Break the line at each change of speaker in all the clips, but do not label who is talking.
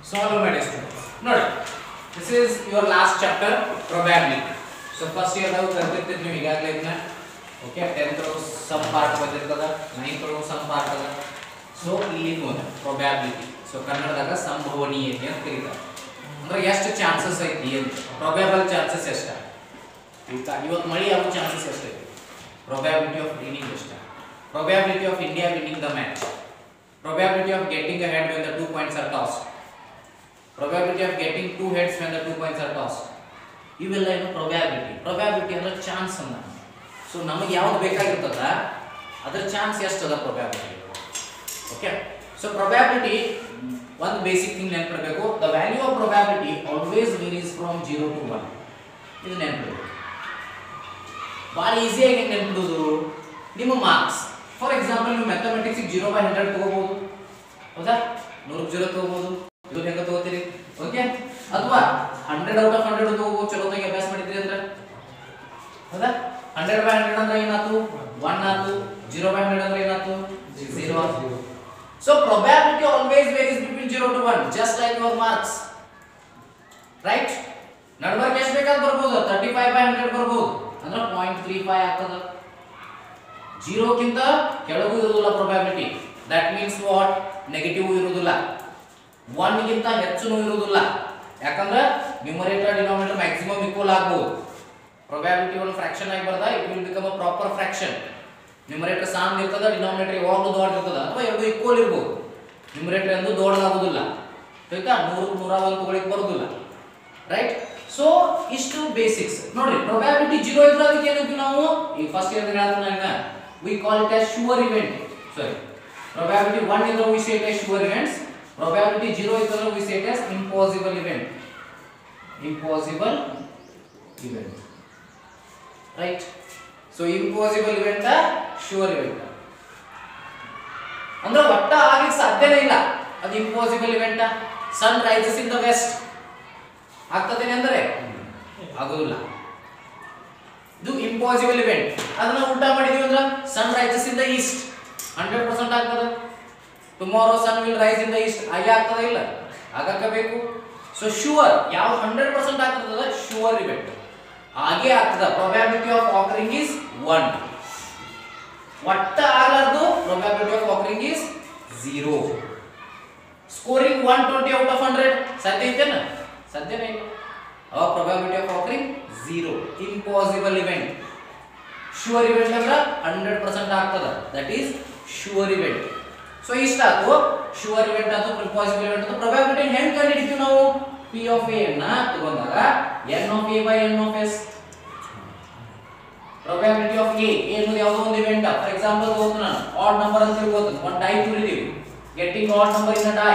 Solve ಮಾಡಿ students ನೋಡಿ this is your last chapter probability so first year ನಾವು ಕಲ್ತಿರ್ತೀವಿ ನೀವು ಈಗಾಗಲೇ ಇದನ್ನ ಓಕೆ ಟೆಂತ್ ಸಮ್ ಪಾರ್ಟ್ ಬಂದಿರ್ತದ ನೈನ್ತ್ ಸಮ್ ಪಾರ್ಟ್ ಅದ ಸೊ ಇಲ್ಲಿ ನೋಡಿ ಪ್ರೊಬ್ಯಾಬಿಲಿಟಿ ಸೊ ಕನ್ನಡದಾಗ ಸಂಭವನೀಯತೆ ಅಂತ ಕರೀತಾರೆ ಅಂದ್ರೆ ಎಷ್ಟು ಚಾನ್ಸಸ್ ಐತಿ ಅಂತ ಪ್ರೊಬ್ಯಾಬಲ್ ಚಾನ್ಸಸ್ ಎಷ್ಟ ಈಗ ಇವತ್ತು ಮಳಿ ಆಗೋ ಚಾನ್ಸಸ್ ಎಷ್ಟೈತಿ ಪ್ರೊಬ್ಯಾಬಿಲಿಟಿ ಆಫ್ ವಿನಿಂಗ್ ಎಷ್ಟ probability of India winning the match probability of getting a head when the two points are tossed probability of getting two heads when the two points are tossed ಇವೆಲ್ಲ ಏನು probability probability ಅಂದ್ರೆ chance ಅನ್ನ so ನಮಗೆ ಯಾವ್ದು ಬೇಕಾಗಿರ್ತದ ಅದ್ರ chance ಎಷ್ಟು ಅದ ಪ್ರೊಬ್ಯಾಬಿಲಿಟಿ ಓಕೆ ಸೊ ಪ್ರೊಬ್ಯಾಬಿಲಿಟಿ ಒಂದು ಬೇಸಿಕ್ ಥಿಂಗ್ ನೆನ್ಪಿಡಬೇಕು the value of probability always varies from zero to one ಇದು ನೆನ್ಪಿಡಬೇಕು ಭಾಳ ಈಸಿಯಾಗಿ ಹೆಂಗೆ ನೆನ್ಪಿಡೋದು ನಿಮ್ಮ ಮಾರ್ಕ್ಸ್ ಫಾರ್ ಎಕ್ಸಾಂಪಲ್ ನೀವು ಮ್ಯಾಥಮೆಟಿಕ್ಸ್ ಜೀರೋ ಬೈ ಹಂಡ್ರೆಡ್ ತಗೋಬಹುದು ಹೌದಾ ನೂರಕ್ಕೆ ಜೀರೋ ತಗೋಬಹುದು ಇದು ಹೆಂಗೆ ತಗೋತೀರಿ ಓಕೆ ಅಥವಾ ಹಂಡ್ರೆಡ್ ಔಟ್ ಆಫ್ ಹಂಡ್ರೆಡ್ ತಗೋಬಹುದು ಚಲೋದಾಗಿ ಅಭ್ಯಾಸ ಮಾಡಿದ್ರಿ ಅಂದ್ರೆ ಹೌದಾ ಹಂಡ್ರೆಡ್ ಬೈ ಹಂಡ್ರೆಡ್ ಅಂದ್ರೆ ಏನಾಯ್ತು ಒನ್ ಆಯ್ತು ಜೀರೋ ಬೈ ಹಂಡ್ರೆಡ್ ಅಂದ್ರೆ ಏನಾಯ್ತು ಜೀರೋ ಆಯ್ತು so probability always varies between zero to one just like your marks right ನಡ್ಬರ್ಕ್ ಎಷ್ಟು ಬೇಕಾದ್ರೂ ಬರ್ಬೋದು ತರ್ಟಿ ಫೈವ್ ಬೈ ಹಂಡ್ರೆಡ್ ಬರ್ಬೋದು ಅಂದ್ರೆ ಪಾಯಿಂಟ್ ತ್ರೀ ಫೈವ್ ಆಗ್ತದ ಜೀರೋಕ್ಕಿಂತ ಕೆಳಗೂ ಇರುವುದಿಲ್ಲ probability that means what negative ಇರುವುದಿಲ್ಲ ಒನ್ಗಿಂತ ಹೆಚ್ಚು ಇರುವುದಿಲ್ಲ ಯಾಕಂದ್ರೆ ನ್ಯೂಮರೇಟರ್ ಡಿನಾಮಿನೇಟರ್ ಮ್ಯಾಕ್ಸಿಮಮ್ ಈಕ್ವಲ್ ಆಗ್ಬೋದು ಪ್ರೊಬ್ಯಾಬಿಲಿಟಿ ಒಂದು ಫ್ರಾಕ್ಷನ್ ಆಗಿ ಬರ್ದ it will become a proper fraction numerator ಸಾಂಗ್ ಇರ್ತದ ಡಿನಾಮಿನೇಟರ್ ಯಾವಾಗಲೂ ದೊಡ್ಡದಿರ್ತದ ಅಥವಾ ಎರಡು ಈಕ್ವಲ್ ಇರ್ಬೋದು ನ್ಯೂಮರೇಟರ್ ಎಂದು ದೊಡ್ಡದಾಗುದಿಲ್ಲ ಆಯ್ತಾ ನೂರು ನೂರ ಒಂದು ತಗೊಳಿಕ್ ಬರುದಿಲ್ಲ ರೈಟ್ ಸೊ ಇಷ್ಟು ಬೇಸಿಕ್ಸ್ ನೋಡ್ರಿ ಪ್ರೊಬ್ಯಾಬಿಲಿಟಿ ಜೀರೋ ಇದ್ರೆ ಅದಕ್ಕೆ ಏನಂತೀವಿ ನಾವು ಈ ಫಸ್ಟ್ ಇಯರ್ ಹೇಳ್ತಾನೆ we call it as sure event sorry probability one ಇದ್ರೆ we say it as sure events probability zero ಇದ್ರೆ we say it as impossible event impossible event right so impossible event sure event ಅಂದ್ರೆ ಒಟ್ಟ ಆಗ್ಲಿಕ್ಕೆ ಸಾಧ್ಯನೇ ಇಲ್ಲ ಅದು impossible event sun rises in the west ಆಗ್ತದೇನೆ ಅಂದ್ರೆ ಆಗೋದಿಲ್ಲ ಇದು ಇಂಪಾಸಿಬಲ್ ಇವೆಂಟ್ ಅದನ್ನ ಉಲ್ಟಾ ಮಾಡಿದೀವಿ ಅಂದ್ರೆ sun rises in the east hundred percent ಆಗ್ತದೆ tomorrow sun will rise in the east ಹಾಗೆ ಆಗ್ತದ ಇಲ್ಲ ಆಗಬೇಕು ಸೊ ಶೂವರ್ ಯಾವ ಹಂಡ್ರೆಡ್ ಪರ್ಸೆಂಟ್ ಆಗ್ತದ ಶೂವರ್ ಇವೆಂಟ್ ಹಾಗೆ ಆಗ್ತದ probability of occurring is one ಒಟ್ಟ ಆಗಲಾರ್ದು probability of occurring is zero scoring one twenty out of hundred ಸಾಧ್ಯ ಐತೇನ ಸಾಧ್ಯನೇ ಇಲ್ಲ ಅವಾಗ probability of occurring zero impossible event sure event ಅಂದ್ರೆ ಹಂಡ್ರೆಡ್ ಪರ್ಸೆಂಟ್ ಆಗ್ತದ that is sure event so ಇಷ್ಟ ಆಯ್ತು ಶೂರ್ ಇವೆಂಟ್ ಆಯ್ತು ಇಂಪಾಸಿಬಲ್ ಇವೆಂಟ್ ಆಯ್ತು ಪ್ರೊಬ್ಯಾಬಿಲಿಟಿ ಹೆಂಗ್ ಕಂಡುಹಿಡಿತೀವಿ ನಾವು ಪಿ ಆಫ್ ಎ ಅನ್ನ ತಗೊಂಡಾಗ N of A by N of S probability of A ಏನು ಯಾವುದೋ ಒಂದು ಇವೆಂಟ್ ಫಾರ್ ಎಕ್ಸಾಂಪಲ್ ತಗೋತು ನಾನು ಆಡ್ ನಂಬರ್ ಅಂತ ತಿಳ್ಕೋತು ಒಂದು ಡೈ ತುಳಿದೀವಿ getting odd number in die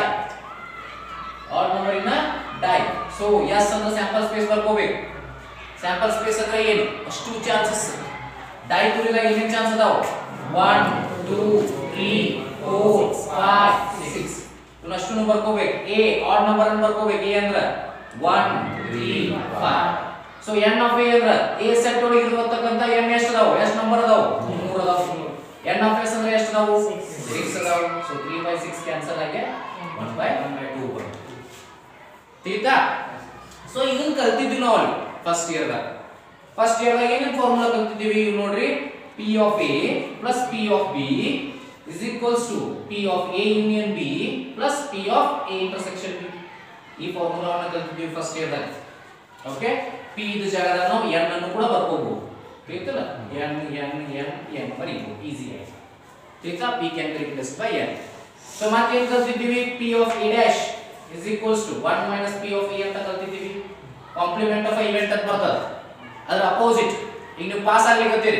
odd number in die so S ಅಂದ್ರೆ ಸ್ಯಾಂಪಲ್ ಸ್ಪೇಸ್ ಬರ್ಕೋಬೇಕು ಸ್ಯಾಂಪಲ್ ಸ್ಪೇಸ್ ಅಂದ್ರೆ ಏನು ಅಷ್ಟು ಚಾನ್ಸಸ್ ಡೈ ತುಳಿದಾಗ ಏನೇನು ಚಾನ್ಸ್ ಅದಾವ one two three four five six ಅಷ್ಟು ಬರ್ಕೋಬೇಕು ಎ ಆಡ್ ನಂಬರ್ ಅನ್ನು ಬರ್ಕೋಬೇಕು ಎ ಅಂದ್ರೆ one three five so N of A ಅಂದ್ರೆ ಎ ಸೆಟ್ ಒಳಗೆ ಇರತಕ್ಕಂತ ಎನ್ ಎಷ್ಟು ಅದಾವ ಎಷ್ಟು ನಂಬರ್ ಅದಾವ ಮೂರು ಅದಾವ ಎನ್ ಆಫ್ ಎಸ್ ಅಂದ್ರೆ ಎಷ್ಟು ಅದಾವು ಸಿಕ್ಸ್ ಅದಾವ so three by six cancel ಆಗಿ one by one by two ಬಂತು ತಿಳಿತಾ ಸೊ ಇದನ್ನ ಕಲ್ತಿದ್ವಿ ನಾವು ಅಲ್ಲಿ ಫಸ್ಟ್ ಇಯರ್ದಾಗ ಫಸ್ಟ್ ಇಯರ್ದಾಗ ಏನೇನು ಫಾರ್ಮುಲಾ ಕಲ್ತಿದ್ದೀವಿ ಇವ್ ನೋಡ್ರಿ P of A plus P of B is equals to P of A union B plus P of A intersection B ಈ ಫಾರ್ಮುಲಾವನ್ನು ಕಲ್ತಿದ್ದೀವಿ ಫಸ್ಟ್ ಇಯರ್ದಾಗ ಓಕೆ ಪಿ ಇದು ಜಾಗದಾಗ ನಾವು ಎನ್ ಅನ್ನು ಕೂಡ ಬರ್ಕೋಬಹುದು ತಿಳಿತಲ್ಲ ಎನ್ ಎನ್ ಎನ್ ಎನ್ ಬರೀಬಹುದು ಈಸಿ ಆಗಿ ತಿಳಿತಾ P can be replace by N so ಮತ್ತೆ ಏನ್ ಕಲ್ತಿದ್ದೀವಿ P of A dash is equals to one minus P of A ಅಂತ ಕಲ್ತಿದ್ದೀವಿ ಕಾಂಪ್ಲಿಮೆಂಟ್ ಆಫ್ ಇವೆಂಟ್ ಅಂತ ಬರ್ತದೆ ಅದ್ರ ಅಪೋಸಿಟ್ ಈಗ ನೀವು ಪಾಸ್ ಆಗ್ಲಿಕ್ಕತ್ತೀರಿ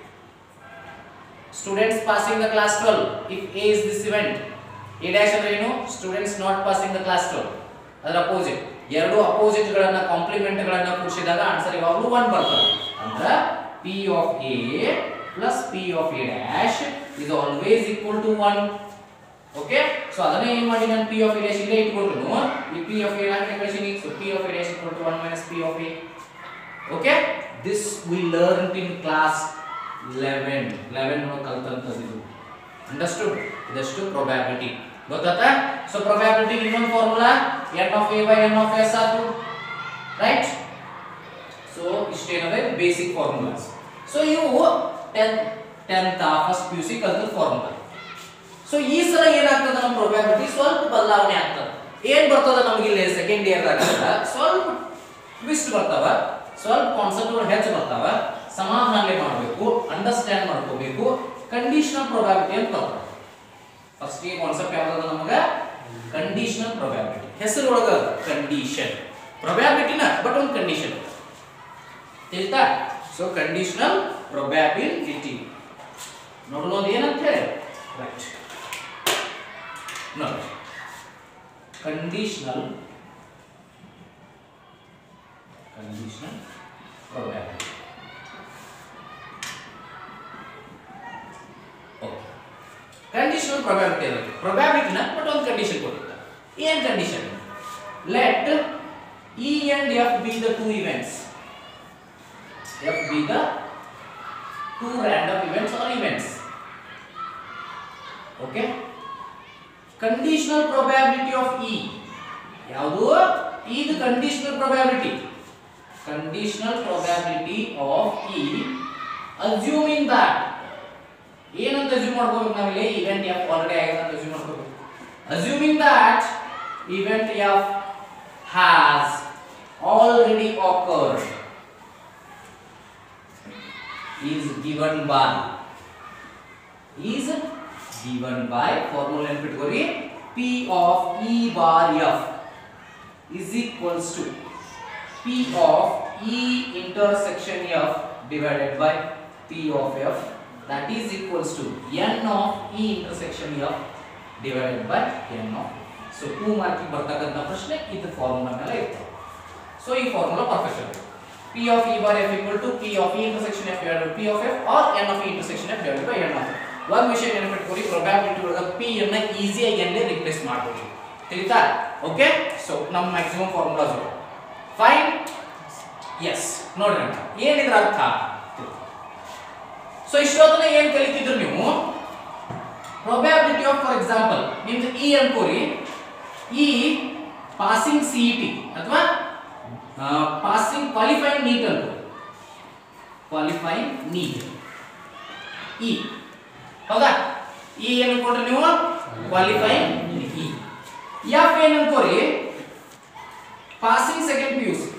students passing the class 12 if A is this event A dash ಅಂದ್ರೆ ಏನು students not passing the class 12 ಅದರ ಅಪೋಸಿಟ್ ಎರಡು ಅಪೋಸಿಟ್ ಗಳನ್ನ ಕಾಂಪ್ಲಿಮೆಂಟ್ ಗಳನ್ನ ಕೂಡಿಸಿದಾಗ ಆನ್ಸರ್ ಯಾವಾಗಲೂ 1 ಬರ್ತದೆ ಅಂದ್ರೆ p of a plus p of a dash is always equal to 1 okay so ಅದನ್ನೇ ಏನ್ ಮಾಡಿ ನಾನು p ಆಫ್ a ಡ್ಯಾಶ್ ಇಲ್ಲೇ ಇಟ್ಕೊಂಡ್ರು ಈ p ಆಫ್ a ಡ್ಯಾಶ್ ಕಳಿಸಿನಿ so p of a dash equal to 1 minus p of a okay this we learn in class 11 11 ನಾವು ಕಲ್ತಂತದ್ದು ಇದು ಅಂಡರ್ಸ್ಟುಡ್ ಇದಷ್ಟು ಪ್ರೊಬ್ಯಾಬಿಲಿಟಿ ಗೊತ್ತಾತಾ ಸೊ ಪ್ರೊಬ್ಯಾಬಿಲಿಟಿ ಇನ್ನೊಂದು formula N of A by N of S ಆತು right so ಇಷ್ಟೇನವೆ basic formulas so ಇವು tenth tenth first P U C ಕಲ್ತ ಫಾರ್ಮುಲಾ ಸೊ ಈ ಸಲ ಏನಾಗ್ತದೆ ನಮ್ಮ ಪ್ರೊಬ್ಯಾಬಿಲಿಟಿ ಸ್ವಲ್ಪ ಬದಲಾವಣೆ ಆಗ್ತದೆ ಏನ್ ಬರ್ತದ ನಮಗೆ ಇಲ್ಲಿ ಸೆಕೆಂಡ್ ಇಯರ್ ದಾಗ ಸ್ವಲ್ಪ ಟ್ವಿಸ್ಟ್ ಬರ್ತಾವ ಸ್ವಲ್ಪ ಕಾನ್ಸೆಪ್ಟ್ ಹೆಚ್ಚು ಬರ್ತಾವ ಸಮಾಧಾನ ಮಾಡಬೇಕು ಅಂಡರ್ಸ್ಟ್ಯಾಂಡ್ ಮಾಡ್ಕೋಬೇಕು ಕಂಡೀಷನಲ್ ಪ್ರೊಬ್ಯಾಬಿಲಿಟಿ ಅಂತ ಬರ್ತದೆ ಫಸ್ಟ್ ಈ ಕಾನ್ಸೆಪ್ಟ್ ಯಾವ್ದು ನಮಗ ಕಂಡೀಷನಲ್ ಪ್ರೊಬ್ಯಾಬಿಲಿಟಿ ಹೆಸರು ಒಳಗ ಕಂಡೀಷನ್ ಪ್ರೊಬ್ಯಾಬಿಲಿಟಿನ ಬಟ್ ಒಂದು ಕಂಡೀಷನ್ ತಿಳಿತಾ ಸೊ ಕಂಡೀಷನಲ್ ಪ್ರೊಬ್ಯಾಬಿಲಿಟಿ ನೋಡೋದು ಏನಂತ ಹೇಳಿ ರೈಟ್ ನೋಡಿ conditional conditional probability okay conditional probability ಇರುತ್ತೆ ಪ್ರೊಬ್ಯಾಬಿಲಿಟಿನ ಬಟ್ ಒಂದು ಕಂಡೀಷನ್ ಕೊಟ್ಟಿರ್ತಾರೆ ಏನ್ condition let E and F be the two events F be the two random events or events okay conditional probability of E ಯಾವುದು ಇದು conditional probability conditional probability of E assuming that ಏನಂತ assume ಮಾಡ್ಕೋಬೇಕು ನಾವಿಲ್ಲಿ event F already ಆಗಿದೆ ಅಂತ assume ಮಾಡ್ಕೋಬೇಕು assuming that event F has already occurred is given by is given by formula ನೆನ್ಪಿಟ್ಕೋರಿ p of e bar f is equals to p of e intersection f divided by p of f that is equals to n of e intersection f divided by n of so two ಮಾರ್ಕಿಗೆ ಬರ್ತಕ್ಕಂಥ ಪ್ರಶ್ನೆ ಇದು formula ಮೇಲೆ ಇರ್ತದೆ so ಈ formula perfect P of E bar F equal to P of E intersection F divided by P of F or N of E intersection F divided by N of F. ಒಂದು ವಿಷಯ ನೆನಪಿಟ್ಕೊಳ್ಳಿ probability ಒಳಗ P ಅನ್ನ ಈಸಿಯಾಗಿ ಎಲ್ಲಿ replace ಮಾಡಬಹುದು ತಿಳಿತಾ okay so ನಮ್ಮ maximum formulas fine yes ನೋಡ್ರಿ ಅಣ್ಣ ಏನಿದ್ರ ಅರ್ಥ ಸೊ ಇಷ್ಟೊತ್ತನ ಏನ್ ಕಲಿತಿದ್ರು ನೀವು ಪ್ರೊಬ್ಯಾಬಿಲಿಟಿ ಆಫ್ ಫಾರ್ ಎಕ್ಸಾಂಪಲ್ ನಿಮ್ದು ಇ ಅನ್ಕೋರಿ ಇ ಪಾಸಿಂಗ್ ಸಿ ಟಿ ಅಥವಾ ಪಾಸಿಂಗ್ ಕ್ವಾಲಿಫೈಂಗ್ ನೀಟ್ ಅಂತ ಕ್ವಾಲಿಫೈಂಗ್ ನೀಟ್ ಇ ಹೌದಾ ಇ ಏನ್ ಅನ್ಕೊಂಡ್ರಿ ನೀವು ಕ್ವಾಲಿಫೈಂಗ್ ಇ ಎಫ್ ಏನ್ ಅನ್ಕೋರಿ passing second P U C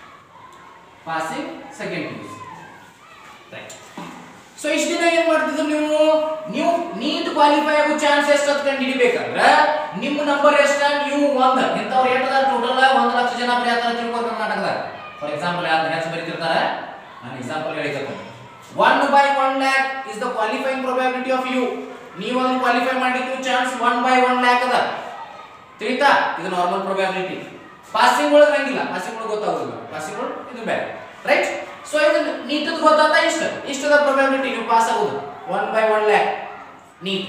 passing second P U C right so ಇಷ್ಟು ದಿನ ಏನ್ ಮಾಡ್ತಿದ್ರು ನೀವು ನೀವು ನೀಟ್ ಕ್ವಾಲಿಫೈ ಆಗೋ ಚಾನ್ಸ್ ಎಷ್ಟು ಅಂತ ಕಂಡು ಹಿಡಿಬೇಕಂದ್ರ ನಿಮ್ಮ ನಂಬರ್ ಎಷ್ಟ ನೀವು ಒಂದ್ ಇಂಥವ್ರು ಎಷ್ಟು ಟೋಟಲ್ ಒಂದ್ ಲಕ್ಷ ಜನ ಬರೆಯತ್ತಾರ ತಿಳ್ಕೊ ಕರ್ನಾಟಕದಾಗ ಫಾರ್ ಎಕ್ಸಾಂಪಲ್ ಯಾರು ಹೆಚ್ಚು ಬರೀತಿರ್ತಾರ ನಾನು ಎಕ್ಸಾಂಪಲ್ ಹೇಳಿಕತ್ತ one by one lakh is the qualifying probability of you ನೀವು ಅದನ್ನ ಕ್ವಾಲಿಫೈ ಮಾಡ್ಲಿಕ್ಕೆ chance one by one lakh ಅದ ತಿಳಿತಾ ಇದು ನಾರ್ಮಲ್ ಪ್ರೊಬ್ಯಾಬಿಲಿಟಿ ಪಾಸಿಂಗ್ ಒಳಗೆ ಹಂಗಿಲ್ಲ ಪಾಸಿಂಗ್ ಒಳಗೆ ಗೊತ್ತಾಗೋದಿಲ್ಲ ಪಾಸಿಂಗ್ ಒಳಗೆ ಇದು ಬೇರೆ ರೈಟ್ ಸೊ ಇದು ನೀಟದ ಗೊತ್ತಾತ ಇಷ್ಟ ಇಷ್ಟದ ಪ್ರೊಬ್ಯಾಬಿಲಿಟಿ ನೀವು ಪಾಸ್ ಆಗೋದು one by one lakh NEET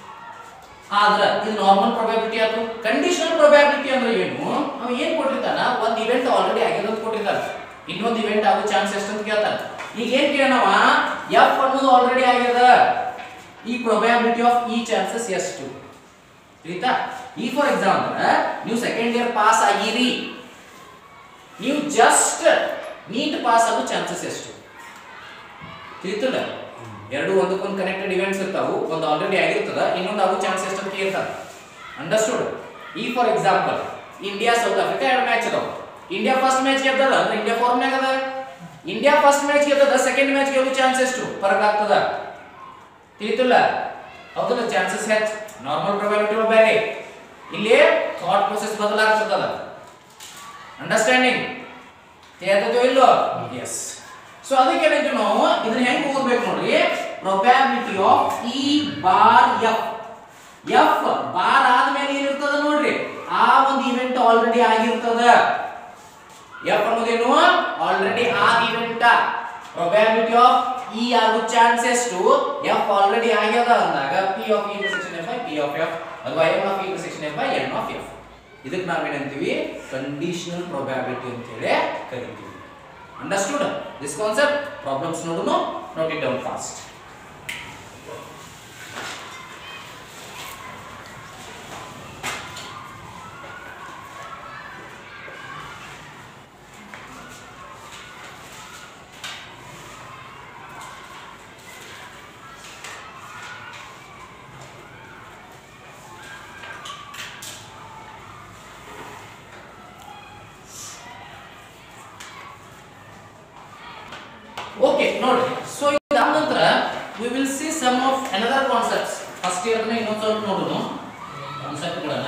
ಆದ್ರ ಇದು ನಾರ್ಮಲ್ ಪ್ರೊಬ್ಯಾಬಿಲಿಟಿ ಆಯ್ತು ಕಂಡೀಷನಲ್ ಪ್ರೊಬ್ಯಾಬಿಲಿಟಿ ಅಂದ್ರೆ ಏನು ಅವ ಏನ್ ಕೊಟ್ಟಿರ್ತಾನ ಒಂದ್ ಇವೆಂಟ್ ಆಲ್ರೆಡಿ ಆಗ್ಯದ ಅಂತ ಕೊಟ್ಟಿರ್ತಾನ ಇನ್ನೊಂದು ಇವೆಂಟ್ ಆಗೋ ಚಾನ್ಸ್ ಎಷ್ಟು ಅಂತ ಕೇಳ್ತಾನ ಈಗ ಏನ್ ಕೇಳೋಣವ ಎಫ್ ಅನ್ನೋದು ಆಲ್ರೆಡಿ ಆಗ್ಯದ ಈ ಪ್ರೊಬ್ಯಾಬಿಲಿಟಿ ಆಫ್ ಈ ಚಾನ್ಸಸ್ ಎಷ್ಟು ತಿಳಿತಾ ಈ ಫಾರ್ ಎಕ್ಸಾಂಪಲ್ ನೀವು ಸೆಕೆಂಡ್ ಇಯರ್ ಪಾಸ್ ಆಗಿರಿ ನೀವು ಜಸ್ಟ್ ನೀಟ್ ಪಾಸ್ ಆಗೋ ಚಾನ್ಸಸ್ ಎಷ್ಟು ತಿಳಿತಿಲ್ಲ ಎರಡು ಒಂದಕ್ಕೊಂದು ಕನೆಕ್ಟೆಡ್ ಇವೆಂಟ್ಸ್ ಇರ್ತಾವು ಒಂದು ಆಲ್ರೆಡಿ ಆಗಿರ್ತದ ಇನ್ನೊಂದು ಆಗೋ ಚಾನ್ಸ್ ಎಷ್ಟು ಅಂತ ಕೇಳ್ತಾರೆ ಅಂಡರ್ಸ್ಟುಡ್ ಈ for example India South Africa ಎರಡು ಮ್ಯಾಚ್ ಅದಾವ ಇಂಡಿಯಾ ಫಸ್ಟ್ ಮ್ಯಾಚ್ ಗೆದ್ದದ ಅಂದ್ರೆ ಇಂಡಿಯಾ ಫಾರ್ಮ್ನಾಗ ಅದ ಇಂಡಿಯಾ ಫಸ್ಟ್ ಮ್ಯಾಚ್ ಗೆದ್ದದ ಸೆಕೆಂಡ್ ಮ್ಯಾಚ್ ಗೆಲ್ಲೋ ಚಾನ್ಸ್ ಎಷ್ಟು ಫರಕ್ ಆಗ್ತದ ತಿಳಿತಿಲ್ಲ ಹೌದಲ್ಲ ಚಾನ್ಸಸ್ ಹೆಚ್ಚು ನಾರ್ಮಲ್ ಪ್ರೊಬಬಿಲಿಟಿ ಬೇರೆ ಇಲ್ಲಿ ಥಾಟ್ ಪ್ರೊಸೆಸ್ ಬದಲಾಗ್ತದ ಅಂಡರ್ಸ್ಟ್ಯಾಂಡಿಂಗ್ ತಿಳಿಯತ್ತೋ ಇಲ್ಲೋ ಎಸ್ ಸೊ ಅದಕ್ಕೆ ಏನಂತ ನಾವು ಇದನ್ನ ಹೆಂಗ್ ಓದ್ಬೇಕು ನೋಡ್ರಿ probability of E bar F F bar ಆದ್ಮೇಲೆ ಏನಿರ್ತದ ನೋಡ್ರಿ ಆ ಒಂದು ಇವೆಂಟ್ ಆಲ್ರೆಡಿ ಆಗಿರ್ತದ ಎಫ್ ಅನ್ನೋದೇನು ಆಲ್ರೆಡಿ ಆದ ಇವೆಂಟ್ ಪ್ರೊಬ್ಯಾಬಿಲಿಟಿ ಆಫ್ ಇ ಆಗೋ ಚಾನ್ಸ್ ಎಷ್ಟು ಎಫ್ ಆಲ್ರೆಡಿ ಆಗ್ಯದ ಅಂದಾಗ P of intersection F by P of F ಅಥವಾ N of intersection F by N of F ಇದಕ್ಕೆ ನಾವೇನಂತೀವಿ ಕಂಡೀಷನಲ್ ಪ್ರೊಬ್ಯಾಬಿಲಿಟಿ ಅಂತ ಹೇಳಿ ಕರಿತೀವಿ ಅಂಡರ್ಸ್ಟುಡ್ ದಿಸ್ ಕಾನ್ಸೆಪ್ಟ್ ಪ್ರಾಬ್ಲಮ್ಸ್ ನೋಡುನು note it down fast okay ನೋಡಿ ಸೊ ಇದಾದ ನಂತರ we will see some of another concepts first year ಇನ್ನೊಂದು ಸ್ವಲ್ಪ ನೋಡೋಣ ಕಾನ್ಸೆಪ್ಟ್ಗಳನ್ನ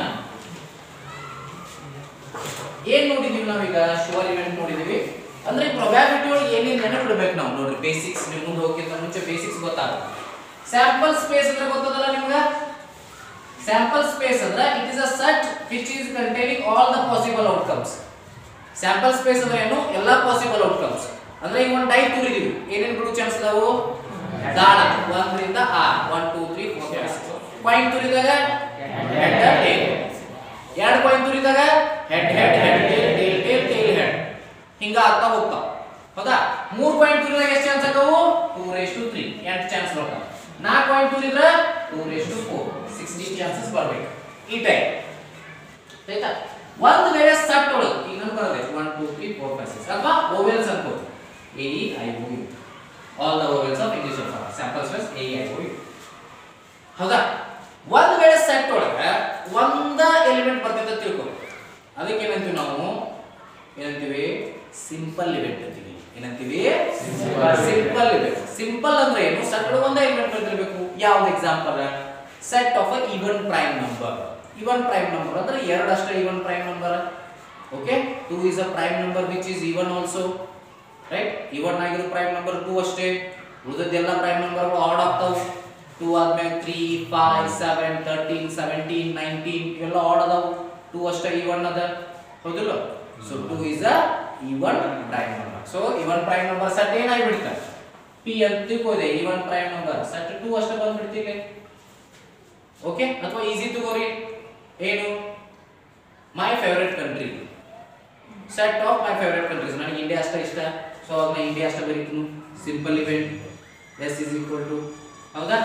ಏನ್ ನೋಡಿದೀವಿ ನಾವೀಗ ಶುವರ್ ಇವೆಂಟ್ ನೋಡಿದೀವಿ ಅಂದ್ರೆ ಪ್ರೊಬ್ಯಾಬಿಲಿಟಿ ಒಳಗೆ ಏನೇನು ನೆನಪಿಡ್ಬೇಕು ನಾವು ನೋಡ್ರಿ ಬೇಸಿಕ್ಸ್ ನೀವು ಮುಂದೆ ಹೋಗಿಂತ ಮುಂಚೆ ಬೇಸಿಕ್ಸ್ ಗೊತ್ತಾಗುತ್ತೆ ಸ್ಯಾಂಪಲ್ ಸ್ಪೇಸ್ ಅಂದ್ರೆ ಗೊತ್ತದಲ್ಲ ನಿಮ್ಗೆ ಸ್ಯಾಂಪಲ್ ಸ್ಪೇಸ್ ಅಂದ್ರೆ it is a set which is containing all the possible outcomes sample space ಅಂದ್ರೆ ಏನು ಎಲ್ಲಾ ಪಾಸಿಬಲ್ ಔಟ್ಕಮ್ಸ್ ಅಂದ್ರೆ ಈಗ ಒಂದು ಟೈಪ್ ತುರಿದೀವಿ ಏನೇನು ಬಿಡು ಚಾನ್ಸ್ ಅದಾವು ದಾಳ ಒಂದರಿಂದ ಆರ್ one two three four five six point ತುರಿದಾಗ ಹೆಡ್ ಟೇಲ್ ಎರಡು ಪಾಯಿಂಟ್ ತುರಿದಾಗ head head head tail tail tail tail head ಹಿಂಗ ಆಗ್ತಾ ಹೋಗ್ತಾವ ಹೌದಾ ಮೂರ್ ಪಾಯಿಂಟ್ ತುರಿದಾಗ ಎಷ್ಟು ಚಾನ್ಸ್ ಆದವು ಟೂ ರೇಸ್ ಟು ತ್ರೀ ಎಂಟು ಚಾನ್ಸ್ ಬರ್ತಾವ ನಾಲ್ಕು ಪಾಯಿಂಟ್ ತುರಿದ್ರೆ two raise to four sixty chances ಬರ್ಬೇಕು ಈ ಟೈಪ್ ಆಯ್ತಾ ಒಂದು ವೇಳೆ ಸಟ್ ಒಳಗೆ ಈಗ ನಮ್ಗೆ ಬರಬೇಕು one two three four five six ಅಥವಾ ಓವೆಲ್ಸ್ ಅನ್ಕೋ A E I O U all the vowels of English alphabet sample space A E I O U ಹೌದಾ ಒಂದು ವೇಳೆ ಸೆಟ್ ಒಳಗೆ ಒಂದ ಎಲಿಮೆಂಟ್ ಬರ್ತೈತೆ ಅಂತ ತಿಳ್ಕೊ ಅದಕ್ಕೆ ಏನಂತೀವಿ ನಾವು ಏನಂತೀವಿ ಸಿಂಪಲ್ ಇವೆಂಟ್ ಅಂತೀವಿ ಏನಂತೀವಿ ಸಿಂಪಲ್ ಇವೆಂಟ್ ಸಿಂಪಲ್ ಅಂದ್ರೆ ಏನು ಸೆಟ್ ಒಳಗೆ ಒಂದೇ ಎಲಿಮೆಂಟ್ ಬರ್ತಿರ್ಬೇಕು ಯಾವ್ದು example set of a even prime number even prime number ಅಂದ್ರೆ ಎರಡು ಅಷ್ಟೇ even prime number okay two is a prime number which is even also right even ಆಗಿರೋ ಪ್ರೈಮ್ ನಂಬರ್ ಟೂ ಅಷ್ಟೇ ಉಳಿದದ್ದೆಲ್ಲ ಪ್ರೈಮ್ ನಂಬರ್ಗಳು ಆಡ್ ಆಗ್ತಾವು ಟೂ ಆದ್ಮೇಲೆ three five seven thirteen seventeen nineteen ಇವೆಲ್ಲ ಆಡ್ ಅದಾವು ಟೂ ಅಷ್ಟೇ ಈವನ್ ಅದ ಹೌದಿಲ್ಲ so two is a even prime number so even prime number set ಏನಾಗ್ಬಿಡ್ತ P ಅಂತ ತಿಳ್ಕೋದೆ even prime number set two ಅಷ್ಟೇ ಬಂದ್ಬಿಡ್ತಿಲ್ಲ ಓಕೆ ಅಥವಾ ಈಸಿ ತಗೋರಿ ಏನು my favourite country set of my favourite countries ನನಗೆ ಇಂಡಿಯಾ ಅಷ್ಟೇ ಇಷ್ಟ ಸೊ ಅದನ್ನ ಇಂಡಿಯಾ ಅಷ್ಟೇ ಬರೀತೀನಿ simple event S is equal to ಹೌದಾ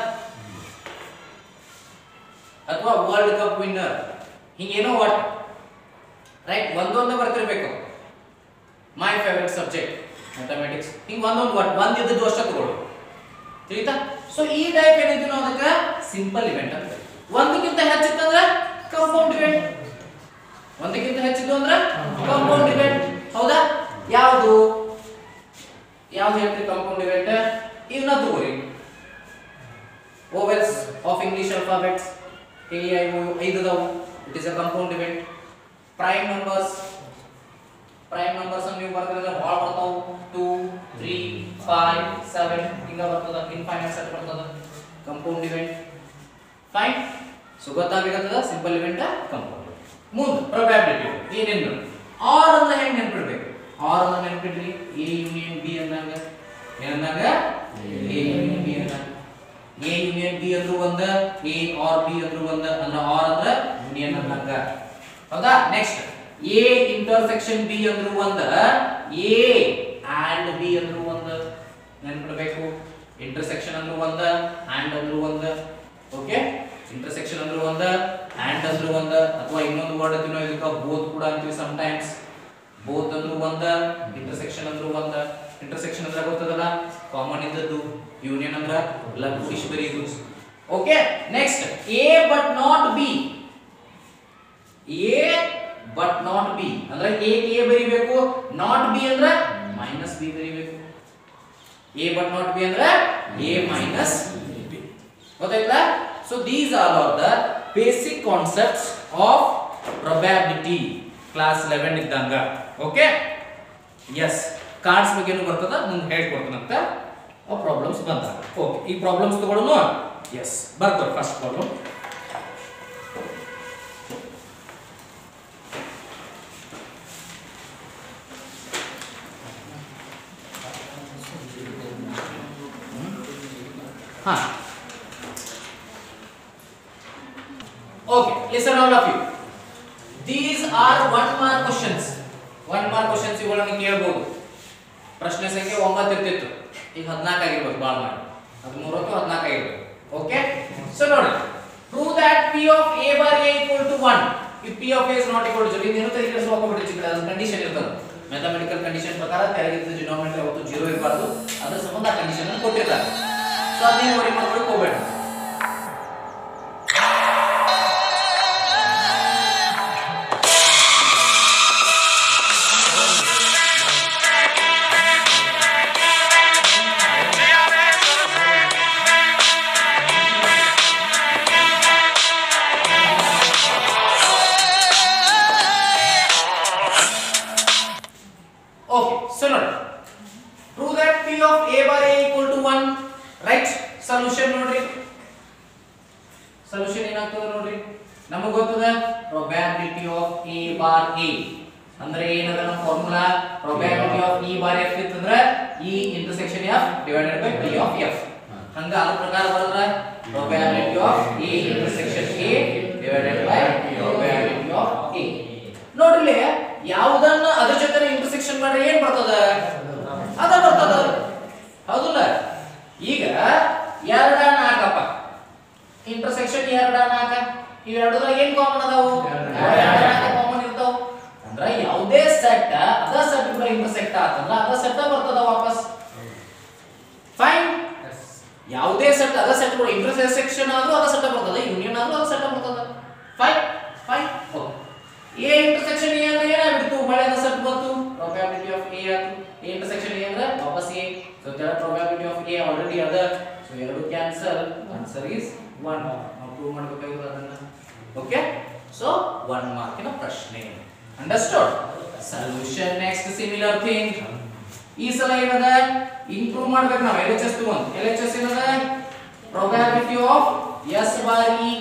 ಅಥವಾ ವರ್ಲ್ಡ್ ಕಪ್ ವಿನ್ನರ್ ಹಿಂಗೇನೋ ಒಟ್ ರೈಟ್ ಒಂದೊಂದು ಬರ್ತಿರ್ಬೇಕು ಮೈ ಫೇವರೆಟ್ ಸಬ್ಜೆಕ್ಟ್ ಮ್ಯಾಥಮೆಟಿಕ್ಸ್ ಹಿಂಗೆ ಒಂದೊಂದು ಒಟ್ ಒಂದಿದ್ದದ್ದು ಅಷ್ಟೇ ತಗೊಳ್ಳು ತಿಳಿತಾ ಸೊ ಈ ಟೈಪ್ ಏನೈತಿ ನಾವು ಅದಕ್ಕೆ ಸಿಂಪಲ್ ಇವೆಂಟ್ ಅಂತ ಒಂದಕ್ಕಿಂತ ಹೆಚ್ಚಿತ್ತಂದ್ರೆ ಕಂಪೌಂಡ್ ಇವೆಂಟ್ ಒಂದಕ್ಕಿಂತ ಹೆಚ್ಚಿದ್ದು ಅಂದ್ರೆ ಕಂಪೌಂಡ್ ಇವೆಂಟ್ ಹೌದಾ ಯಾವುದು ಯಾವ್ದು ಹೇಳ್ತೀವಿ ಕಂಪೌಂಡ್ ಇವೆಂಟ್ ಇವನ್ನ ತಗೋರಿ vowels of English alphabets A I O ಐದು ಅದಾವು it is a compound event prime numbers prime numbers ನೀವು ಬರ್ತಿದ್ರೆ ಭಾಳ ಬರ್ತಾವು ಟೂ ತ್ರೀ ಫೈವ್ ಸೆವೆನ್ ಹಿಂಗ ಬರ್ತದ ಇನ್ಫೈನೈಟ್ ಸೆಟ್ ಬರ್ತದ ಕಂಪೌಂಡ್ ಇವೆಂಟ್ ಫೈನ್ ಸೊ ಗೊತ್ತಾಗಬೇಕಂತದ ಸಿಂಪಲ್ ಇವೆಂಟ್ ಕಂಪೌಂಡ್ ಮುಂದೆ ಪ್ರೊಬ್ಯಾಬಿಲಿಟಿ ಏನೇನು ಆರ್ ಅಂದ್ರೆ ಹೆಂಗ್ ನೆನ್ಪಿಡ್ಬೇಕು ಆರ್ ಅಂದ್ರೆ ನೆನ್ಪಿಡ್ರಿ ಎ ಯೂನಿಯನ್ ಬಿ ಅಂದಾಗ ಏನಂದಾಗ ಎ ಯೂನಿಯನ್ ಬಿ ಅಂದಾಗ ಎ ಯೂನಿಯನ್ ಬಿ ಅಂದ್ರು ಒಂದ ಎ ಆರ್ ಬಿ ಅಂದ್ರು ಒಂದ ಅಂದ್ರೆ ಆರ್ ಅಂದ್ರ ಯೂನಿಯನ್ ಅಂದಂಗ ಹೌದಾ ನೆಕ್ಸ್ಟ್ ಎ ಇಂಟರ್ಸೆಕ್ಷನ್ ಬಿ ಅಂದ್ರು ಒಂದ ಎ ಅಂಡ್ ಬಿ ಅಂದ್ರು ಒಂದ ನೆನ್ಪಿಡ್ಬೇಕು ಇಂಟರ್ಸೆಕ್ಷನ್ ಅಂದ್ರು ಒಂದ ಅಂಡ್ ಅಂದ್ರು ಒಂದ ಓಕೆ ಇಂಟರ್ಸೆಕ್ಷನ್ ಅಂದ್ರು ಒಂದ ಅಂಡ್ ಅಂದ್ರು ಒಂದ ಅಥವಾ ಇನ್ನೊಂದು ವರ್ಡ್ ಅಂತೀವಿ ನಾವು ಇದಕ್ಕ ಬೋತ್ ಕೂಡ ಅಂತೀವಿ ಸಮ್ ಟೈಮ್ಸ್ ಬೋತ್ ಅಂದ್ರು ಒಂದ ಇಂಟರ್ಸೆಕ್ಷನ್ ಅಂದ್ರು ಒಂದ ಇಂಟರ್ಸೆಕ್ಷನ್ ಅಂದ್ರೆ ಗೊತ್ತದಲ್ಲ ಕಾಮನ್ ಇದ್ದದ್ದು ಯೂನಿಯನ್ ಅಂದ್ರ ಎಲ್ಲ ಕೂಡಿಸಿ ಬರೀದು okay next A but not B A but not B ಅಂದ್ರೆ ಎ ಎ ಬರಿಬೇಕು ನಾಟ್ ಬಿ ಅಂದ್ರೆ ಮೈನಸ್ ಬಿ ಬರಿಬೇಕು ಎ ಬಟ್ ನಾಟ್ ಬಿ ಅಂದ್ರೆ ಎ ಮೈನಸ್ ಬಿ ಗೊತ್ತಾಯ್ತಾ so these are are the basic concepts of probability class eleven ಇದ್ದಂಗ okay yes cards ಬಗ್ಗೆನೂ ಬರ್ತದ ಮುಂದೆ ಹೇಳ್ಕೊಡ್ತಾನಂತ ಆ ಪ್ರಾಬ್ಲಮ್ಸ್ ಬಂದಾಗ ಓಕೆ ಈ ಪ್ರಾಬ್ಲಮ್ಸ್ ತಗೊಳ್ಳೋಣ ಎಸ್ ಬರ್ತಾರೆ ಫಸ್ಟ್ ಪ್ರಾಬ್ಲಮ್ ಹಾ Okay, listen all of you. These are one mark questions. One mark questions ಇವುಗಳನ್ನು ಕೇಳಬಹುದು ಪ್ರಶ್ನೆ ಸಂಖ್ಯೆ ಒಂಬತ್ತು ಇರ್ತಿತ್ತು ಈಗ ಹದಿನಾಲ್ಕು ಆಗಿರ್ಬೇಕು ಭಾಳ ಮಾಡಿ ಹದಿಮೂರು ಅಥವಾ ಹದಿನಾಲ್ಕು ಆಗಿರ್ಬೇಕು ಓಕೆ ಸೊ ನೋಡಿ prove that P of A bar A equal to one if P of A is not equal to zero ಇದೇನು ತಲೆ ಕೆಡಿಸ್ಕೋಬಿಟ್ಟು ಚಿಕ್ಕ ಅದು ಕಂಡೀಷನ್ ಇರ್ತದೆ ಮ್ಯಾಥಮೆಟಿಕಲ್ ಕಂಡೀಷನ್ ಪ್ರಕಾರ ತೆರಗಿದ್ದ ಜಿನೋಮೆಟ್ರಿ ಯಾವತ್ತು ಜೀರೋ ಇರಬಾರ್ದು ಅದ್ರ ಸಂಬಂಧ ಆ ಕಂಡೀಷನ್ ಅನ್ನು ಕೊಟ್ಟಿರ್ತಾರೆ ಸೊ ಅದೇನು ವರಿ ಮಾಡ್ಕೊಳಕ್ ಹೋಗ್ಬೇಡ ಸೊ ನೋಡಿ prove that p of a bar a equal to 1 right solution ನೋಡ್ರಿ ಸೊಲ್ಯೂಷನ್ ಏನಾಗ್ತದೆ ನೋಡ್ರಿ ನಮಗೆ ಗೊತ್ತದ probability of a bar a ಅಂದ್ರೆ ಏನದ ನಮ್ಮ formula probability of e bar f ಇತ್ತಂದ್ರ e intersection f divided by p of f ಹಂಗ ಅದ್ರ ಪ್ರಕಾರ ಬರದ್ರ probability of a intersection a divided by probability of a ನೋಡ್ರಿ ಯಾವುದನ್ನ ಅದ್ರ ಜೊತೆ ಇಂಟರ್ಸೆಕ್ಷನ್ ಮಾಡ್ರೆ ಏನ್ ಬರ್ತದ ಅದ ಬರ್ತದ ಹೌದಲ್ಲ ಈಗ ಎರಡ ನಾಲ್ಕಪ್ಪ ಇಂಟರ್ಸೆಕ್ಷನ್ ಎರಡ ನಾಲ್ಕ ಇವೆರಡದಾಗ ಏನ್ ಕಾಮನ್ ಅದಾವು ಕಾಮನ್ ಇರ್ತಾವ ಅಂದ್ರ ಯಾವುದೇ ಸೆಟ್ ಅದ ಸೆಟ್ ಕೂಡ ಇಂಟರ್ಸೆಕ್ಟ್ ಆತಲ್ಲ ಅದ ಸೆಟ್ ಬರ್ತದ ವಾಪಸ್ ಫೈನ್ ಯಾವುದೇ ಸೆಟ್ ಅದ ಸೆಟ್ ಕೂಡ ಇಂಟರ್ಸೆಕ್ಷನ್ ಆದ್ರೂ ಅದ ಸೆಟ್ ಬರ್ತದೆ ಯೂನಿಯನ್ ಆದ್ರೂ ಅದ ಸೆಟ್ ಬರ್ತದ fine fine okay A intersection A ಅಂದ್ರೆ ಏನಾಗ್ಬಿಡ್ತು ಮಳೆದ ಸೆಟ್ ಬಂತು probability of a ಆಯ್ತು ಎ ಇಂಟರ್ಸೆಕ್ಷನ್ ಎ ಅಂದ್ರೆ ವಾಪಸ್ ಎ ಸೊ ತರ probability of a ಆಲ್ರೆಡಿ ಅದ ಸೊ ಎರಡು ಕ್ಯಾನ್ಸಲ್ ಆನ್ಸರ್ ಇಸ್ 1 ನಾವು ಪ್ರೂವ್ ಮಾಡಬೇಕಾಗಿರೋದು ಅದನ್ನ ಓಕೆ ಸೊ 1 ಮಾರ್ಕಿನ ಪ್ರಶ್ನೆ understood solution next similar thing ಈ ಸಲ ಏನದ ಇಂಪ್ರೂವ್ ಮಾಡ್ಬೇಕು ನಾವು ಎಲ್ ಎಚ್ ಎಸ್ ತಗೊಂಡು ಎಲ್ ಎಚ್ ಎಸ್ ಏನದ probability of s ಬಾರಿ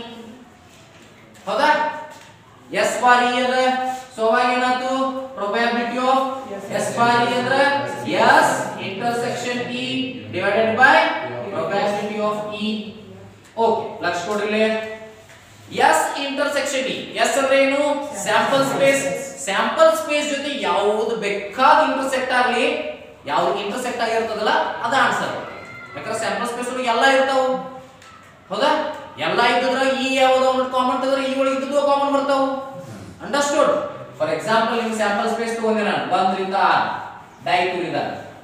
ಹೌದಾ ಎಸ್ ಬಾರಿ ಅದ ಸೊ ಅವಾಗ ಏನಾಯ್ತು ಪ್ರೊಬ್ಯಾಬಿಲಿಟಿ ಆಫ್ ಎಸ್ ಬಾರಿ ಅಂದ್ರ S intersection E divided by probability of E okay ಲಕ್ಷ ಕೊಡ್ರಿ ಎಸ್ ಇಂಟರ್ಸೆಕ್ಷನ್ ಇ ಎಸ್ ಅಂದ್ರೆ ಏನು ಸ್ಯಾಂಪಲ್ ಸ್ಪೇಸ್ ಸ್ಯಾಂಪಲ್ ಸ್ಪೇಸ್ ಜೊತೆ ಯಾವುದು ಬೇಕಾದ ಇಂಟರ್ಸೆಕ್ಟ್ ಆಗಲಿ ಯಾವ್ದು ಇಂಟರ್ಸೆಕ್ಟ್ ಆಗಿರ್ತದಲ್ಲ ಅದ ಆನ್ಸರ್ ಯಾಕಂದ್ರೆ ಸ್ಯಾಂಪಲ್ ಸ್ಪೇಸ್ ಒಳಗೆ ಎಲ್ಲ ಇರ್ತಾವ ಹೌದಾ ಎಲ್ಲ ಇದ್ದಿದ್ರ ಈ ಯಾವ್ದೋ ಒಂದು ಕಾಮನ್ ತೆಗೆದ್ರೆ ಈ ಒಳಗೆ ಇದ್ದದ್ದು ಕಾಮನ್ ಬರ್ತಾವು ಅಂಡರ್ಸ್ಟುಡ್ ಫಾರ್ ಎಕ್ಸಾಂಪಲ್ ನಿಮ್ ಸ್ಯಾಂಪಲ್ ಸ್ಪೇಸ್ ತಗೊಂಡೆ ನಾನು ಒಂದರಿಂದ ಆರ್ ಡೈ ಟೂ ರಿಂದ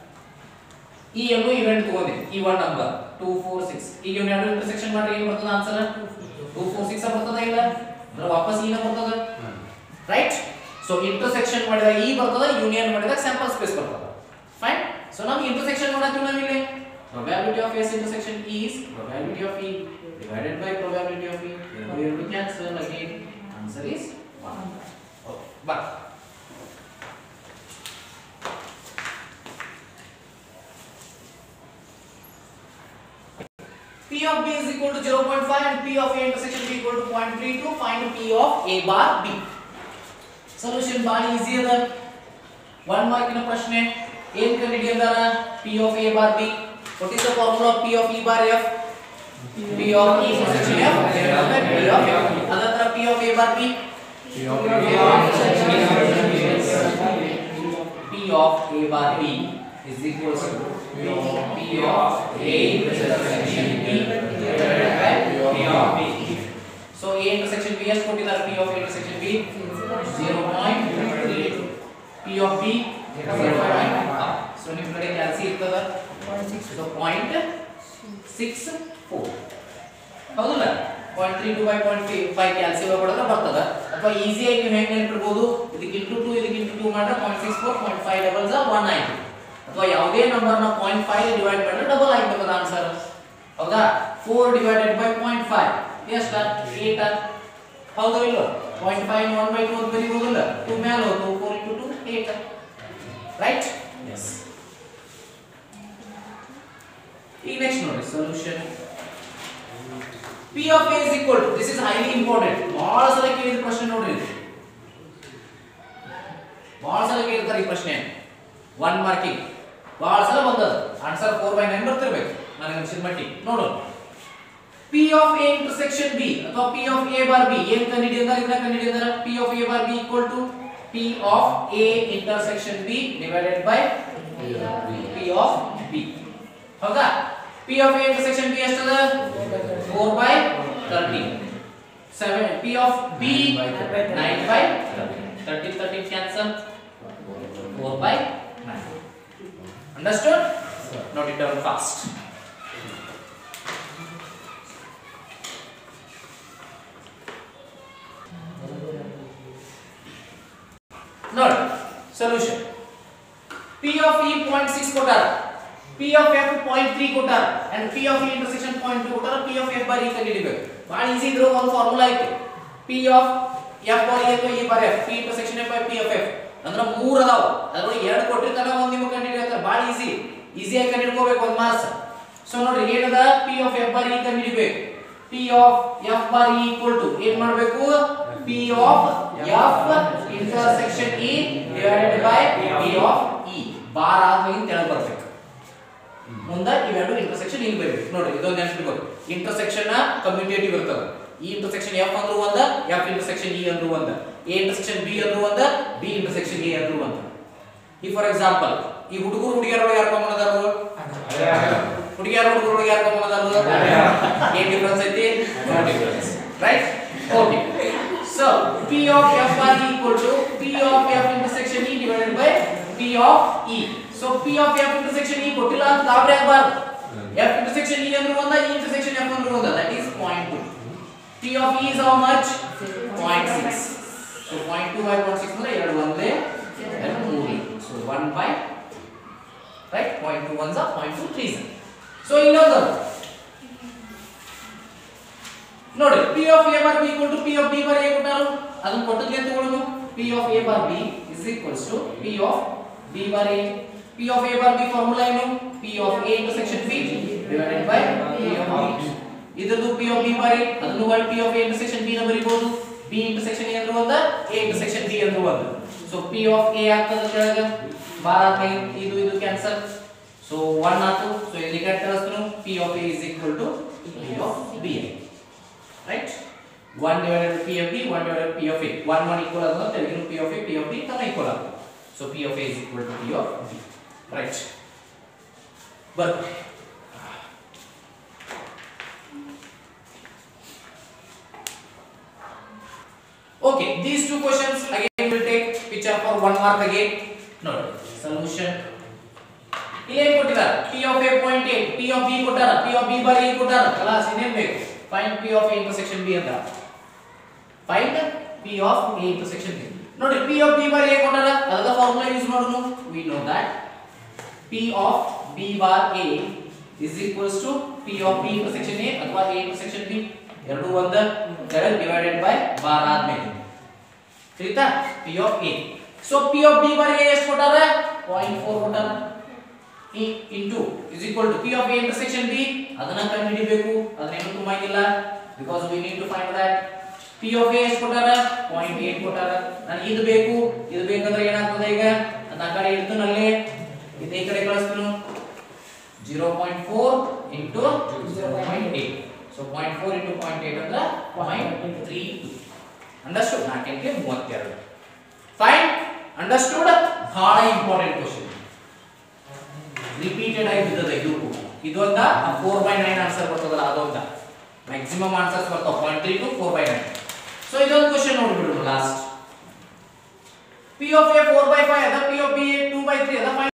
ಈ ಎರಡು ಇವೆಂಟ್ ತಗೊಂಡೆ ಈ one number two four six ಈಗ ಇವ್ನ ಎರಡು ಇಂಟರ್ಸೆಕ್ಷನ್ ಮಾಡ್ರಿ ಏನ್ ಬರ್ತದ ಆನ್ಸರ್ ಟೂ ಫೋರ್ ಸಿಕ್ಸ್ ಬರ್ತದ ಇಲ್ಲ ಅಂದ್ರೆ ವಾಪಸ್ ಈನ ಬರ್ತದ ರೈಟ್ ಸೊ ಇಂಟರ್ಸೆಕ್ಷನ್ ಮಾಡಿದಾಗ ಈ ಬರ್ತದ ಯೂನಿಯನ್ ಮಾಡಿದಾಗ ಸ್ಯಾಂಪಲ್ ಸ್ಪೇಸ್ ಬರ್ತದ ಫೈನ್ ಸೊ ನಮ್ಗೆ ಇಂಟರ್ಸೆಕ್ಷನ್ ಮಾಡತ್ತೀವಿ ನಾವಿಲ್ಲಿ probability of S intersection is probability of E divided by probability of E. We have to cancel again. Answer is 1. Okay. But P of B is equal to 0.5 and P of A intersection B equal to 0.32. Find P of A bar B. Solution bar easy ಅದ 1 ಮಾರ್ಕಿನ ಪ್ರಶ್ನೆ ಏನ್ ಕಂಡುಹಿಡಿಯಂದಾರ P of A bar B What is the formula of P of E bar F? P of E intersection F divided by P of F. ಅದೇ ತರ P of A bar B. P of A bar B is equals to P of A intersection B divided by P of B. So A intersection B has ಕೊಟ್ಟಿದ್ದಾರೆ P of A intersection B 0.3 P of B 0.5 so ನಿಮ್ಮ ಕಡೆ calci ಇರ್ತದ so point six four ಹೌದಲ್ಲ point three two by point five ಕ್ಯಾಲ್ಸಿಯಂ ಕೊಡೋದ್ರೆ ಬರ್ತದ ಅಥವಾ ಈಸಿಯಾಗಿ ನೀವು ಹೆಂಗೆ ನೆನ್ಪಿಡ್ಬೋದು ಇದಕ್ಕೆ ಇಂಟು ಟು ಇದಕ್ಕೆ ಇಂಟು ಟು ಮಾಡಿದ್ರೆ point six four point five double one ಆಯ್ತು ಅಥವಾ ಯಾವುದೇ ನಂಬರ್ನ ಪಾಯಿಂಟ್ ಫೈವ್ ಡಿವೈಡ್ ಮಾಡಿದ್ರೆ ಡಬಲ್ ಆಗಿರ್ತದ ಆನ್ಸರ್ ಹೌದಾ four divided by point five ಎಷ್ಟ ಏಟ್ ಹೌದು ಇಲ್ಲ point five one by two ಅಂತ ಬರೀಬೋದಿಲ್ಲ ಟು ಮೇಲೆ ಹೋಯ್ತು four into two eight right yes ಈಗ ನೆಕ್ಸ್ಟ್ ನೋಡಿ solution P of A is equal to this is highly important ಬಹಳ ಸಲ ಕೇಳಿದ ಪ್ರಶ್ನೆ ನೋಡ್ರಿ ಇದು ಬಹಳ ಸಲ ಕೇಳ್ತಾರೆ ಈ ಪ್ರಶ್ನೆ ಒನ್ ಮಾರ್ಕಿಂಗ್ ಬಹಳ ಸಲ ಬಂದದ ಆನ್ಸರ್ ಫೋರ್ ಬೈ ನೈನ್ ಬರ್ತಿರ್ಬೇಕು ನನಗೆ ಅನ್ಸಿದ ಮಟ್ಟಿಗೆ ನೋಡೋಣ P of A intersection B ಅಥವಾ P of A bar B ಏನ್ ಕಂಡುಹಿಡಿಯಂದಾರ ಇದನ್ನ ಕಂಡುಹಿಡಿಯಂದಾರ P of A bar B equal to P of A intersection B divided by P of B ಹೌದಾ P of A intersection B ಎಷ್ಟದ 4 by 30 7 P of B 9 by 30 30 30 cancel 4 by 9 understood note it down fast ನೋಡಿ solution P of E 0.6 ಕೊಟ್ಟಾರ P of F 0.3 ಕೊಟ್ಟಾರ and P of E intersection 0.2 ಕೊಟ್ಟಾರ P of F bar E ಕಂಡುಹಿಡಿಬೇಕು ಬಹಳ easy ಇದ್ರ ಒಂದು formula ಐತಿ P of F bar E ಅಥವಾ E bar F P intersection F by P of F ಅಂದ್ರೆ ಮೂರ್ ಅದಾವ ಅದ್ರೊಳಗೆ ಎರಡು ಕೊಟ್ಟಿರ್ತಾನೆ ಒಂದ್ ನಿಮಗೆ ಕಂಡುಹಿಡಿಯುತ್ತೆ ಭಾಳ ಈಸಿ ಈಸಿಯಾಗಿ ಕಂಡುಹಿಡ್ಕೋಬೇಕು ಒಂದು ಮಾರ್ಕ್ಸ್ ಸೊ ನೋಡ್ರಿ ಏನದ P of F bar E ಕಂಡುಹಿಡಿಬೇಕು P of F bar E equal to ಏನ್ ಮಾಡಬೇಕು P of F intersection E divided by P of E bar ಆದ್ಮೇಲೆ ತೆಳಗ್ ಬರ್ಬೇಕು ಮುಂದೆ ಇವೆರಡು ಇಂಟರ್ಸೆಕ್ಷನ್ ಇಲ್ಲಿ ಬರಬೇಕು ನೋಡಿ ಇದೊಂದು ನೆನಪಿರ್ಬೇಕು ಇಂಟರ್ಸೆಕ್ಷನ್ ಕಮ್ಯುಟೇಟಿವ್ ಇರ್ತದೆ ಈ ಇಂಟರ್ಸೆಕ್ಷನ್ ಎಫ್ ಅಂದ್ರೂ ಒಂದ ಎಫ್ ಇಂಟರ್ಸೆಕ್ಷನ್ ಇ ಅಂದ್ರೂ ಒಂದ ಎ ಇಂಟರ್ಸೆಕ್ಷನ್ ಬಿ ಅಂದ್ರೂ ಒಂದ ಬಿ ಇಂಟರ್ಸೆಕ್ಷನ್ ಎ ಅಂದ್ರೂ ಒಂದ ಈ ಫಾರ್ ಎಕ್ಸಾಂಪಲ್ ಈ ಹುಡುಗರು ಹುಡುಗಿಯರೊಳಗೆ ಯಾರು ಕಾಮನ್ ಅದಾರು ಹುಡುಗಿಯರ ಹುಡುಗರೊಳಗೆ ಯಾರು ಕಾಮನ್ ಅದಾರು ಏನ್ ಡಿಫರೆನ್ಸ್ ಐತಿ no difference right okay so P of F R equal to P of F intersection E divided by P of E so P of F intersection E ಕೊಟ್ಟಿಲ್ಲ ಅಂತ ಗಾಬರಿ ಆಗಬಾರ್ದು ಎಫ್ ಇಂಟರ್ಸೆಕ್ಷನ್ ಇ ಅಂದ್ರೆ ಒಂದ E intersection F ಅಂದ್ರೆ ಒಂದ that is point two P of E is how much point six so point two by point six ಅಂದ್ರೆ ಎರಡು ಒಂದೇ ಎರಡು ಮೂರು so one by right point two ones point two three so ಇನ್ನೊಂದು ನೋಡಿ P of A bar B equal to P of B bar A ಕೊಟ್ಟಾರು ಅದನ್ನ ಕೊಟ್ಟದ್ಲೆ ತಗೊಳ್ಳೋಣ P of A bar B is equals to P of B bar A P of A bar B formula ಏನು P of A intersection B divided by P of B ಇದ್ರದ್ದು P of B bar A ಅದನ್ನು ಮಾಡಿ P of A intersection B ನ ಬರಿಬಹುದು B intersection A ಅಂದ್ರೆ ಒಂದ A intersection B ಅಂದ್ರೆ ಒಂದ ಸೊ ಪಿ ಆಫ್ ಎ ಆಗ್ತದ ಕೆಳಗ ಬಾರ್ ಆದ್ಮೇಲೆ ಇದು ಇದು ಕ್ಯಾನ್ಸಲ್ ಸೊ 1 ಆತು ಸೊ ಇಲ್ಲಿ ಕಟ್ ಕಳಿಸ್ತು P of A is equal to P of B right 1 divided by p of b 1 divided by p of a 1 1 equal ಆದ್ರೆ ತೆಲುಗಿನ p of a p of b ತಮ್ಮ equal ಆಗುತ್ತೆ so p of a is equal to p of b right but okay these two questions again will take picture for one mark again ನೋಡಿ solution ಇಲ್ಲಿ ಏನ್ ಕೊಟ್ಟಿದ್ದಾರೆ p of a point a p of b ಕೊಟ್ಟಾರ p of b ಬಾರಿ ಏನ್ ಕೊಟ್ಟಾರ class ಇನ್ನೇನ್ ಬೇಕು find p of a intersection b ಅಂತ find p of a intersection b ನೋಡಿ p of b ಬಾರಿ ಏನ್ ಕೊಟ್ಟಾರ ಅದರ ಫಾರ್ಮುಲಾ ಯೂಸ್ ಮಾಡೋಣ we know that p of b bar a is equals to p of b intersection a ಅಥವಾ a intersection b ಎರಡು ಒಂದ ಕೆಳಗೆ ಡಿವೈಡೆಡ್ ಬೈ ಬಾರ್ ಆದ್ಮೇಲೆ ತಿಳಿತಾ p of a so p of b ಬಾರಿ a ಎಷ್ಟು ಕೊಟ್ಟಾರ 0.4 ಕೊಟ್ಟಾರ ಈ into is equal to P of A intersection B ಅದನ್ನ ಕಂಡುಹಿಡಿಬೇಕು ಅದನ್ನೇನು ತುಂಬ ಆಗಿಲ್ಲ because we need to find that P of A ಎಷ್ಟು ಕೊಟ್ಟಾರ ಪಾಯಿಂಟ್ ಏಟ್ ಕೊಟ್ಟಾರ ನನಗೆ ಇದು ಬೇಕು ಇದು ಬೇಕಂದ್ರೆ ಏನಾಗ್ತದೆ ಈಗ ಅದನ್ನ ಆ ಕಡೆ ಇಡ್ತು ನಲ್ಲಿ ಇದು ಈ ಕಡೆ ಕಳಿಸ್ತೀನಿ zero point four into zero point eight so point four into point eight ಅಂದ್ರೆ ಪಾಯಿಂಟ್ ತ್ರೀ ಟು ಅಂಡರ್ಸ್ಟುಡ್ ನಾಲ್ಕೆಂಟ್ಲೆ ಮೂವತ್ತೆರಡು ಫೈನ್ ಅಂಡರ್ಸ್ಟುಡ್ ಬಹಳ ಇಂಪಾರ್ಟೆಂಟ್ ಕ್ವಶನ್ ರಿಪೀಟೆಡ್ ಆಗಿ ಬಿದ್ದದ ಇದು ಕೂಡ ಇದೊಂದ ಫೋರ್ ಬೈ ನೈನ್ ಆನ್ಸರ್ ಬರ್ತದಲ್ಲ ಅದೊಂದ ಮ್ಯಾಕ್ಸಿಮಮ್ ಆನ್ಸರ್ಸ್ ಬರ್ತಾವ point three two four by nine so ಇದೊಂದು ಕ್ವಶನ್ ನೋಡ್ಬಿಡೋಣ last P of A four by five ಅದ P of B A two by three ಅದ